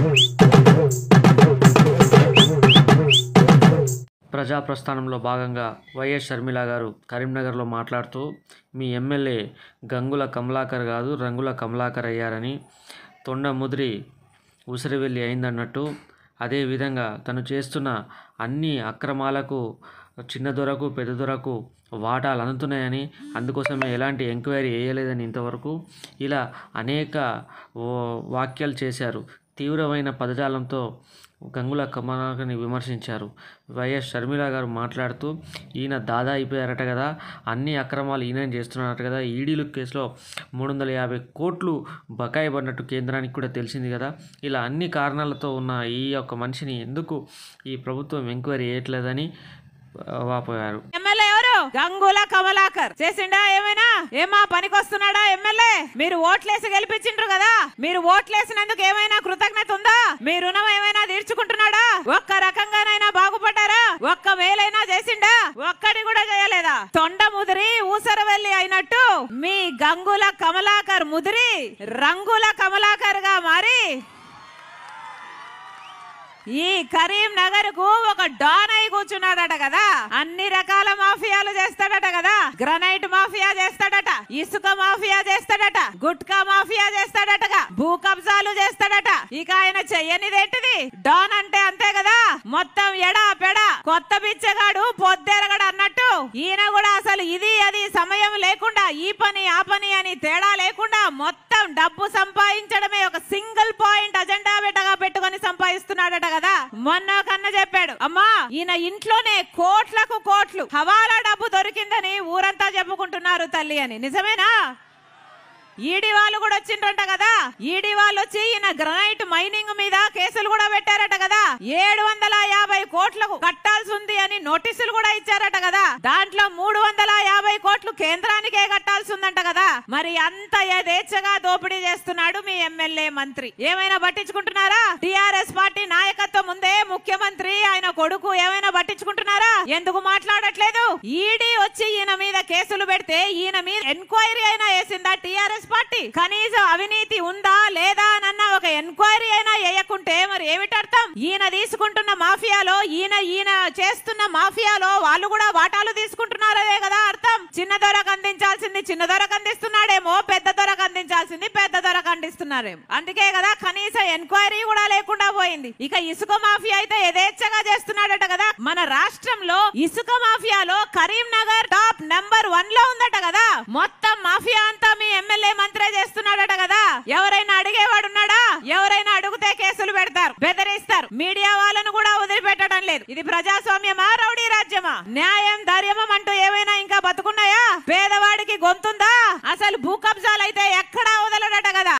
ప్రజాప్రస్థానంలో భాగంగా వైఎస్ షర్మిల గారు కరీంనగర్లో మాట్లాడుతూ మీ ఎమ్మెల్యే గంగుల కమలాకర్ కాదు రంగుల కమలాకర్ అయ్యారని తొండ ముదిరి ఉసిరివెల్లి అయిందన్నట్టు అదేవిధంగా తను చేస్తున్న అన్ని అక్రమాలకు చిన్న దొరకు పెద్ద దొరకు వాటాలు అందుతున్నాయని అందుకోసమే ఎలాంటి ఎంక్వైరీ వేయలేదని ఇంతవరకు ఇలా అనేక ఓ- వ్యాఖ్యలు చేశారు తీవ్రమైన పదజాలంతో గంగుల కమలాకర్ని విమర్శించారు వైఎస్ షర్మిల గారు మాట్లాడుతూ ఈయన దాదా అయిపోయారట కదా అన్ని అక్రమాలు ఈయన చేస్తున్నారట కదా ఈడీలు కేసులో మూడు వందల యాభై కోట్లు బకాయి పడినట్టు కేంద్రానికి కూడా తెలిసింది కదా ఇలా అన్ని కారణాలతో ఉన్న ఈ యొక్క మనిషిని ఎందుకు ఈ ప్రభుత్వం ఎంక్వైరీ చేయట్లేదని ఆ, వాపోయారు ఎమ్మెల్యే ఎవరు గంగుల కమలాకర్ చేసిండా ఏమైనా ఏమా పనికొస్తున్నాడా ఎమ్మెల్యే మీరు ఓట్లేసి గెలిపించిండ్రు కదా మీరు ఓట్లేసినందుకు ఏమైనా కృతజ్ఞత ఉందా మీ రుణం ఏమైనా తీర్చుకుంటున్నాడా ఒక్క రకంగానైనా బాగుపడ్డారా ఒక్క మేలైనా చేసిండా ఒక్కడి కూడా చేయలేదా తొండ ముదిరి ఊసరవెల్లి అయినట్టు మీ గంగుల కమలాకర్ ముదిరి రంగుల కమలాకర్ గా మారి ఈ కరీంనగర్ కు ఒక డాన్ అయి కూర్చున్నాడట కదా అన్ని రకాల మాఫియాలు చేస్తాడట కదా గ్రనైట్ మాఫియా చేస్తాడట ఇసుక మాఫియా చేస్తాడట గుట్కా మాఫియా చేస్తాడటగా భూ కబ్జాలు చేస్తాడట ఇక ఆయన చెయ్యనిదేంటిది డాన్ అంటే అంతే కదా మొత్తం ఎడా పెడా కొత్త బిచ్చగాడు పొద్దెరగడు అన్నట్టు ఈయన కూడా అసలు ఇది అది సమయం లేకుండా ఈ పని ఆ పని అని తేడా లేకుండా మొత్తం డబ్బు సంపాదించడమే ఒక సింగిల్ పాయింట్ అజెండా పెట్టగా పెట్టుకొని సంపాదిస్తున్నాడట కదా మొన్న కన్న చెప్పాడు అమ్మా ఈయన ఇంట్లోనే కోట్లకు కోట్లు హవాలా డబ్బు దొరికిందని ఊరంతా చెప్పుకుంటున్నారు తల్లి అని నిజమేనా ఈడీ వాళ్ళు కూడా వచ్చిండ్రంట కదా ఈడీ వాళ్ళు వచ్చి ఈయన గ్రనైట్ మైనింగ్ మీద కేసులు కూడా పెట్టారట కదా ఏడు వందల యాభై కోట్లకు కట్టాల్సి ఉంది అని నోటీసులు కూడా ఇచ్చారట కదా దాంట్లో మూడు వందల యాభై కోట్లు కేంద్రానికే కట్టాల్సి ఉందంట కదా మరి అంత యథేచ్ఛగా దోపిడీ చేస్తున్నాడు మీ ఎమ్మెల్యే మంత్రి ఏమైనా పట్టించుకుంటున్నారా టిఆర్ఎస్ పార్టీ నాయకత్వం ఉందే ముఖ్యమంత్రి ఆయన కొడుకు ఏమైనా పట్టించుకుంటున్నారా ఎందుకు మాట్లాడట్లేదు ఈడీ వచ్చి ఈయన మీద కేసులు పెడితే ఈయన మీద ఎంక్వైరీ అయినా వేసిందా టిఆర్ఎస్ పార్టీ కనీసం అవినీతి ఉందా లేదా అన్న ఒక ఎంక్వైరీ అయినా వేయకుంటే మరి ఏమిటి అర్థం ఈయన తీసుకుంటున్న మాఫియాలో ఈయన ఈయన చేస్తున్న మాఫియాలో వాళ్ళు కూడా వాటాలు తీసుకుంటున్నారదే కదా అర్థం చిన్న ధరకు అందించాల్సింది చిన్న ధరకు అందిస్తున్నాడేమో పెద్ద ధరకు అందించాల్సింది పెద్ద ధరకు అందిస్తున్నారేమో అందుకే కదా కనీసం ఎంక్వైరీ కూడా లేకుండా పోయింది ఇక ఇసుక మాఫియా అయితే యథేచ్ఛగా చేస్తున్నాడట కదా మన రాష్ట్రంలో ఇసుక మాఫియాలో కరీంనగర్ టాప్ నెంబర్ వన్ లో ఉందట కదా మొత్తం మాఫియా అంతా మీ ఎమ్మెల్యే మంత్రే చేస్తున్నాడట కదా ఎవరైనా అడిగేవాడు ఉన్నాడా ఎవరైనా అడిగితే కేసులు పెడతారు బెదిరిస్తారు మీడియా వాళ్ళను కూడా వదిలిపెట్టడం లేదు ఇది ప్రజాస్వామ్యమా రౌడీ రాజ్యమా న్యాయం ధైర్యమం అంటూ ఏమైనా ఇంకా బతుకున్నాయా పేదవాడికి గొంతుందా అసలు భూ కబ్జాలు అయితే ఎక్కడా వదలడట